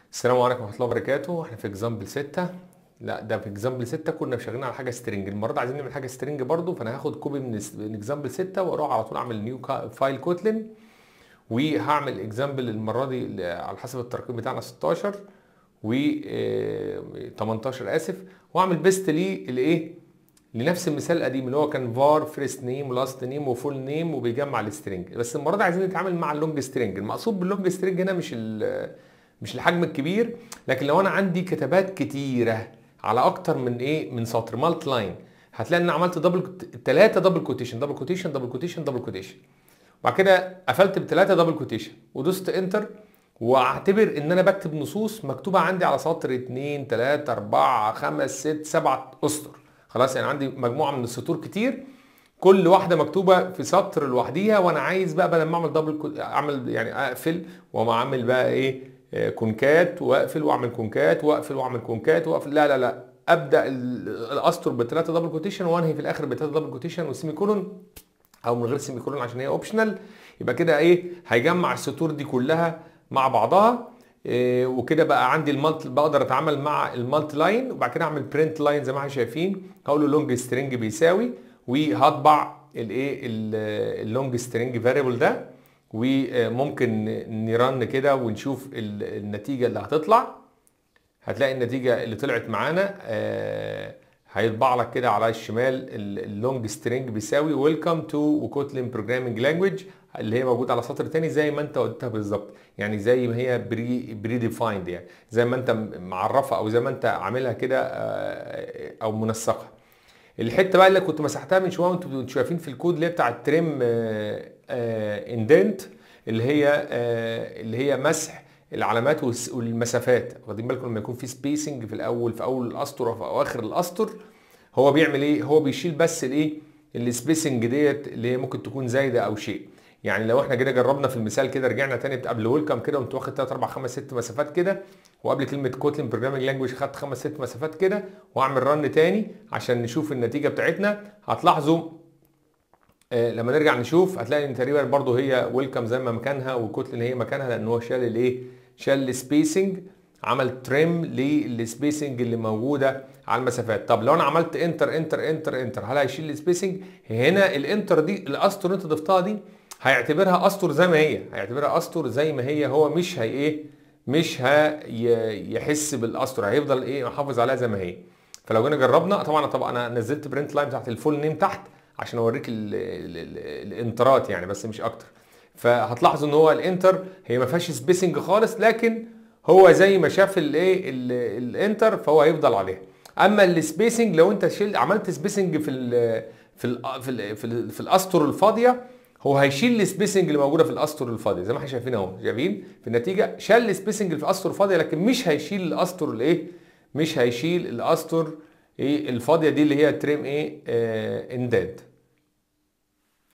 السلام عليكم ورحمه الله وبركاته احنا في اكزامبل 6 لا ده في اكزامبل 6 كنا شغالين على حاجه سترنج المره دي عايزين نعمل حاجه سترنج برضو فانا هاخد كوبي من من اكزامبل 6 واروح على طول اعمل نيو فايل كوتلين وهعمل اكزامبل المره دي على حسب الترقيم بتاعنا 16 و 18 اسف واعمل بيست ليه الايه لنفس المثال القديم اللي هو كان فار فيرست نيم ولاست نيم وفول نيم وبيجمع السترنج بس المره دي عايزين نتعامل مع اللونج سترنج المقصود باللونج سترنج هنا مش مش الحجم الكبير لكن لو انا عندي كتابات كتيره على اكتر من ايه من سطر مالت لاين هتلاقي ان انا عملت دبل ثلاثه دبل كوتيشن دبل كوتيشن دبل كوتيشن دبل كوتيشن وبعد كده قفلت بثلاثه دبل كوتيشن ودوست انتر واعتبر ان انا بكتب نصوص مكتوبه عندي على سطر 2 3 4 5 6 7 اسطر خلاص يعني عندي مجموعه من السطور كتير كل واحده مكتوبه في سطر لوحديها وانا عايز بقى بدل ما اعمل دبل اعمل يعني اقفل واعمل بقى ايه كونكات واقفل واعمل كونكات واقفل واعمل كونكات واقفل لا لا لا ابدا الاسطر بثلاثه دبل كوتيشن وانهي في الاخر بثلاثه دبل كوتيشن وسيمي كولون او من غير سيمي كولون عشان هي اوبشنال يبقى كده ايه هيجمع السطور دي كلها مع بعضها إيه وكده بقى عندي المالت بقدر اتعامل مع المالت لاين وبعد كده اعمل برنت لاين زي ما احنا شايفين هقول له لونج سترينج بيساوي وهطبع الايه اللونج سترينج فاريبل ده وممكن نرن كده ونشوف النتيجه اللي هتطلع هتلاقي النتيجه اللي طلعت معانا آه هيطبع لك كده على الشمال اللونج سترينج بيساوي ويلكم تو وكوتلين بروجرامينج لانجويج اللي هي موجوده على سطر تاني زي ما انت قلتها بالظبط يعني زي ما هي بري بري ديفايند يعني زي ما انت معرفه او زي ما انت عاملها كده آه او منسقه الحته بقى اللي كنت مسحتها من شويه وانتوا شايفين في الكود اللي هي بتاع التريم اندنت اللي هي اللي هي مسح العلامات والمسافات واخدين بالكم لما يكون في سبيسنج في الاول في اول الاسطر او في اواخر الاسطر هو بيعمل ايه هو بيشيل بس الايه السبيسنج ديت اللي هي ممكن تكون زايده او شيء يعني لو احنا جينا جربنا في المثال كده رجعنا تاني قبل ويلكم كده قمت واخد 3 4 5 6 مسافات كده وقبل كلمه كوتلين بروجرامينج لانجويج خدت 5 6 مسافات كده واعمل رن تاني عشان نشوف النتيجه بتاعتنا هتلاحظوا آه لما نرجع نشوف هتلاقي ان تقريبا برضو هي ويلكم زي ما مكانها وكوتلين هي مكانها لان هو شال الايه شال السبيسنج عمل تريم للسبيسنج اللي موجوده على المسافات طب لو انا عملت انتر انتر انتر انتر هل هيشيل السبيسنج هنا الانتر دي الاسطر اللي انت ضفتها دي هيعتبرها اسطر زي ما هي هيعتبرها اسطر زي ما هي هو مش هي ايه مش هيحس بالاسطر هيفضل ايه محافظ عليها زي ما هي فلو جينا جربنا طبعا طبعا انا نزلت برنت لاين تحت الفول نيم تحت عشان اوريك الانترات يعني بس مش اكتر فهتلاحظوا ان هو الانتر هي ما فيهاش سبيسنج خالص لكن هو زي ما شاف الايه الانتر فهو هيفضل عليها اما السبيسنج لو انت شيل عملت سبيسنج في ال في ال في ال في, ال في الاسطر الفاضيه هو هيشيل السبيسنج اللي موجوده في الاسطر الفاضيه زي ما احنا شايفين اهو شايفين في النتيجه شال السبيسنج اللي في الاسطر الفاضيه لكن مش هيشيل الاسطر الايه مش هيشيل الاسطر ايه الفاضيه دي اللي هي تريم ايه آه انداد